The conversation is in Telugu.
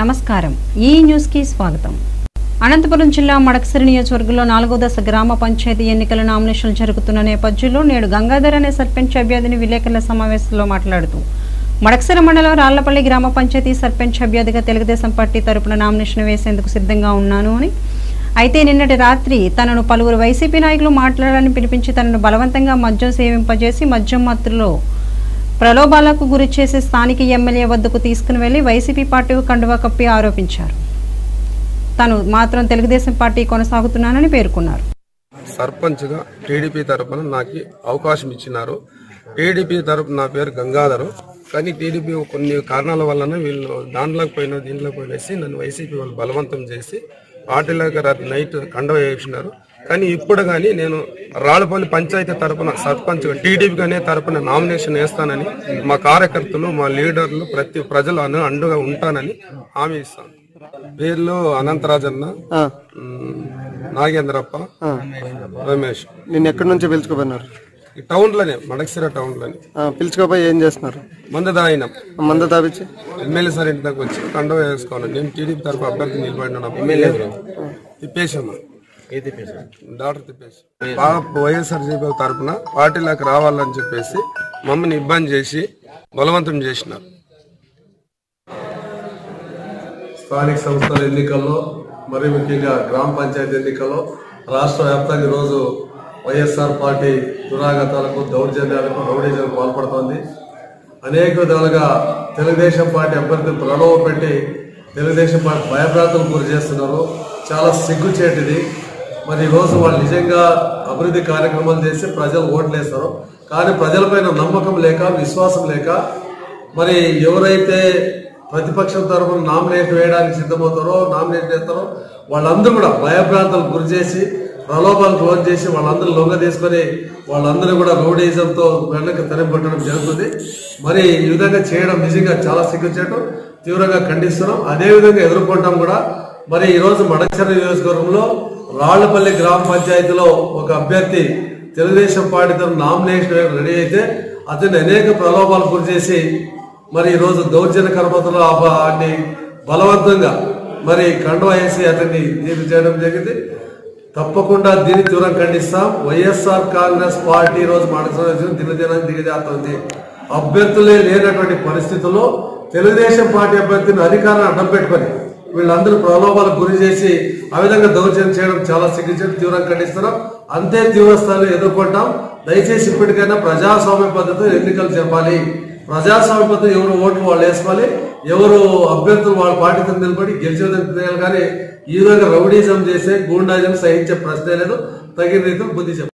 నమస్కారం ఈ న్యూస్ కి స్వాగతం అనంతపురం జిల్లా మడకసిరి నియోజకవర్గంలో నాలుగో దశ గ్రామ పంచాయతీ ఎన్నికల నామినేషన్లు జరుగుతున్న నేపథ్యంలో నేడు గంగాధర్ అనే సర్పంచ్ అభ్యర్థిని విలేకరుల సమావేశంలో మాట్లాడుతూ మడకసిర మండలం రాళ్లపల్లి గ్రామ పంచాయతీ సర్పంచ్ అభ్యర్థిగా తెలుగుదేశం పార్టీ తరపున నామినేషన్ వేసేందుకు సిద్ధంగా ఉన్నాను అని అయితే నిన్నటి రాత్రి తనను పలువురు వైసీపీ నాయకులు మాట్లాడాలని పిలిపించి తనను బలవంతంగా మద్యం సేవింపజేసి మద్యం మత్తులో ప్రలోభాలకు గురి చేసి స్థానిక ఎమ్మెల్యే వద్దకు తీసుకుని వెళ్లి వైసీపీ పార్టీ కండువా కప్పి ఆరోపించారు తను మాత్రం తెలుగుదేశం పార్టీ కొనసాగుతున్నానని పేర్కొన్నారు సర్పంచ్గా టీడీపీ తరపున నాకు అవకాశం ఇచ్చినారు టీడీపీ తరపున నా పేరు గంగాధరు కానీ టీడీపీ కొన్ని కారణాల వలన వీళ్ళు దాంట్లోకి పోయిన దీంట్లోకి పోయినేసి నన్ను వైసీపీ వాళ్ళు బలవంతం చేసి పార్టీలోకి రాత్రి నైట్ కండవ వేసినారు కానీ ఇప్పుడు కానీ నేను రాళ్ళపల్లి పంచాయతీ తరపున సర్పంచ్ టీడీపీ అనే తరపున నామినేషన్ వేస్తానని మా కార్యకర్తలు మా లీడర్లు ప్రతి ప్రజలు అను అండుగా ఉంటానని హామీ ఇస్తాను పేర్లు అనంతరాజన్న మ్, నాగేంద్రప్ప రమేష్ నిన్న ఎక్కడి నుంచి పిలుచుకోపోయినారు ఈ టౌన్ లోనే మడకసిర టౌన్ లోనే ఆ, పిలుచుకోపోయి ఏం చేస్తున్నారు మంద దాయినం మంద తాపించి ఎమ్మెల్యే సార్ ఇంటి దగ్గర వచ్చి కండవ వేసుకోవాలి నేను టీడీపీ తరఫు అభ్యర్థి నిలబడిన తిప్పేసాము డాక్టర్ తిప్పేసి బాగా వైఎస్ఆర్సీపీ తరఫున పార్టీలోకి రావాలని చెప్పేసి మమ్మల్ని ఇబ్బంది చేసి బలవంతం చేసినారు స్థానిక సంస్థల ఎన్నికల్లో మరి ముఖ్యంగా గ్రామ పంచాయతీ ఎన్నికల్లో రాష్ట్ర వ్యాప్తంగా ఈరోజు వైఎస్ఆర్ పార్టీ దురాగతాలకు దౌర్జన్యాలకు రౌడీజాలకు పాల్పడుతోంది అనేక విధాలుగా తెలుగుదేశం పార్టీ అభ్యర్థిని ప్రలోభ పెట్టి తెలుగుదేశం పార్టీ భయభ్రాంతులకు గురి చేస్తున్నారు చాలా సిగ్గుచేటిది మరి ఈరోజు వాళ్ళు నిజంగా అభివృద్ధి కార్యక్రమాలు చేసి ప్రజలు ఓట్లేస్తారు కానీ ప్రజలపైన నమ్మకం లేక విశ్వాసం లేక మరి ఎవరైతే ప్రతిపక్షం తరఫున నామినేట్ వేయడానికి సిద్ధమవుతారో నామినేట్ చేస్తారో వాళ్ళందరూ కూడా భయభ్రాంతులకు గురి చేసి ప్రలోభాలు క్లోజ్ చేసి వాళ్ళందరూ లొంగ తీసుకొని వాళ్ళందరూ కూడా రౌడీజంతో వెనక్కి తరింపట్టడం జరుగుతుంది మరి ఈ విధంగా చేయడం నిజంగా చాలా సిగ్గుచేటు తీవ్రంగా ఖండిస్తున్నాం అదే విధంగా ఎదుర్కొంటాం కూడా మరి ఈ రోజు మడచర నియోజకవర్గంలో రాళ్లపల్లి గ్రామ పంచాయతీలో ఒక అభ్యర్థి తెలుగుదేశం పార్టీ తరఫున నామినేషన్ రెడీ అయితే అతన్ని అనేక ప్రలోభాలు గురి చేసి మరి ఈ రోజు దౌర్జన్య కర్మతలో వాడిని బలవంతంగా మరి కండువా వేసి అతన్ని దీన్ని చేయడం జరిగింది తప్పకుండా దీన్ని తీవ్రం ఖండిస్తాం వైఎస్ఆర్ కాంగ్రెస్ పార్టీ ఈ రోజు మాట్లాడుతున్న దినదినాన్ని దిగజారుతుంది అభ్యర్థులే లేనటువంటి పరిస్థితుల్లో తెలుగుదేశం పార్టీ అభ్యర్థిని అధికారాన్ని అడ్డం పెట్టుకొని వీళ్ళందరూ ప్రలోభాలకు గురి చేసి ఆ విధంగా దౌర్జన్యం చేయడం చాలా సిగ్గుచేటు తీవ్రంగా ఖండిస్తున్నాం అంతే తీవ్ర స్థాయిలో ఎదుర్కొంటాం దయచేసి ఇప్పటికైనా ప్రజాస్వామ్య పద్ధతిలో ఎన్నికలు చెప్పాలి ప్రజాస్వామ్య పద్ధతి ఎవరు ఓట్లు వాళ్ళు వేసుకోవాలి ఎవరు అభ్యర్థులు వాళ్ళ పార్టీతో నిలబడి గెలిచే విధంగా చేయాలి కానీ ఈ విధంగా రౌడీజం చేసే గూండాజం సహించే ప్రశ్నే లేదు తగిన రీతిలో బుద్ధి చెప్పాలి